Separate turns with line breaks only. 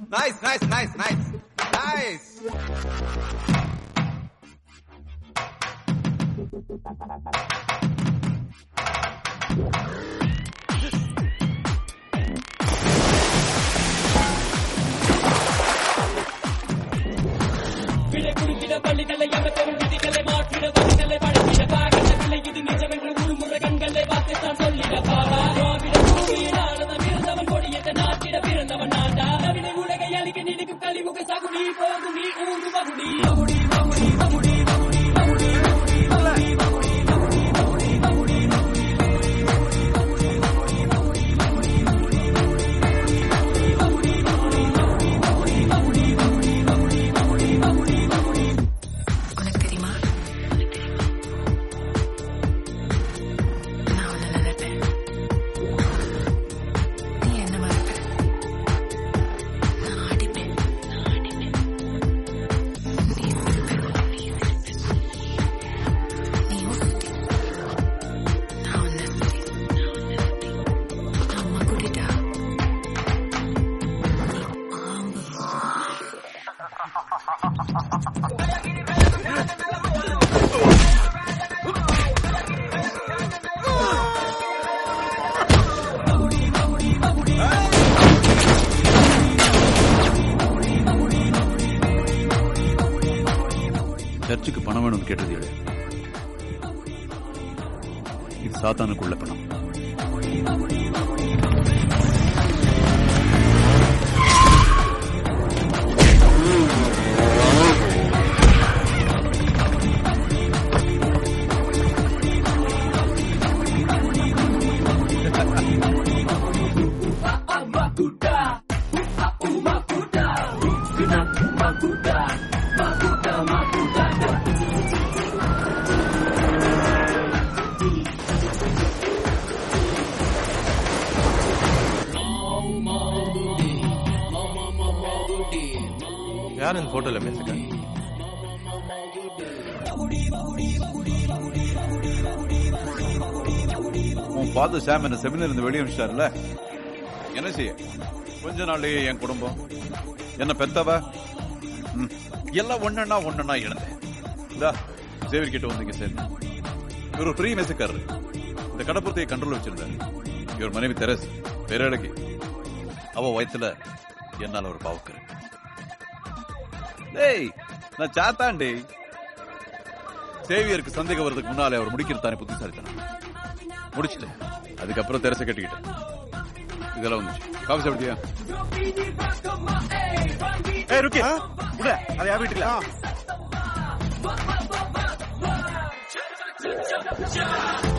Nice, nice, nice, nice. Nice.
விடை குறுக்கிட பள்ளிகளை அமைப்பெரும் விதிகளை மாற்றிட வழிகளை படைத்திட காகிதங்களை இது நிஜமென்று ஒரு முறை கண்களை பார்த்துத்தான் சொல்லிட பாரா திராவிட பூமியிலானவன் பிறந்தவன் கொடியத்தை நாட்டிட பிறந்தவன் நாட்டா நவீன உலகை அழிக்க நினைக்கும் கழிவுக சகுனி போகும் நீ ஊரு மகுடி மகுடி மகுடி மகுடி மகுடி மகுடி மகுடி மகுடி மகுடி மகுடி
உனக்கு தெரியுமா நான் உன்னை நினைப்பேன் நீ என்ன மறப்ப நான் அடிப்பேன் நான் அடிப்பேன் நீ சிரிப்ப நீ சிரிப்ப நீ யோசிக்க நான் உன்னை சுத்தி நான் உன்னை சுத்தி அம்மா கூட்டிட்டா நீ பாம்பு
சர்ச்சுக்கு பணம் வேணும்னு கேட்டது இவளே. இது சாத்தானுக்குள்ள பணம்
யார் இந்த போட்டோல பேசுங்க
உன் ஃபாதர் சாம் என்ன செமினார் இருந்து வெளியே அனுப்பிச்சிட்டாருல்ல என்ன செய்ய கொஞ்ச நாள்லயே என் குடும்பம் என்ன பெத்தவ ம், எல்லாம் ஒண்ணுன்னா ஒண்ணுன்னா இழந்தேன் இந்தா சேவர் கிட்ட வந்தீங்க சார் இவர் ஃப்ரீ மெசக்காரர் இந்த கடப்புறத்தையை கண்ட்ரோல் வச்சிருந்தாரு இவர் மனைவி தெரஸ் பேரழகி அவ வயத்துல என்னால ஒரு பாவுக்கு டேய் நான் சாத்தாண்டே சேவியருக்கு சந்தேகம் வர்றதுக்கு முன்னாலே அவர் முடிக்கிறதானே புத்திசாலித்தனம் முடிச்சிட்டேன் அதுக்கப்புறம் தெரச கட்டிக்கிட்டேன் இதெல்லாம் வந்துச்சு காஃபி சாப்பிட்டியா
ஏய் ருக்கி உட அது யார் வீட்டுல
Yeah.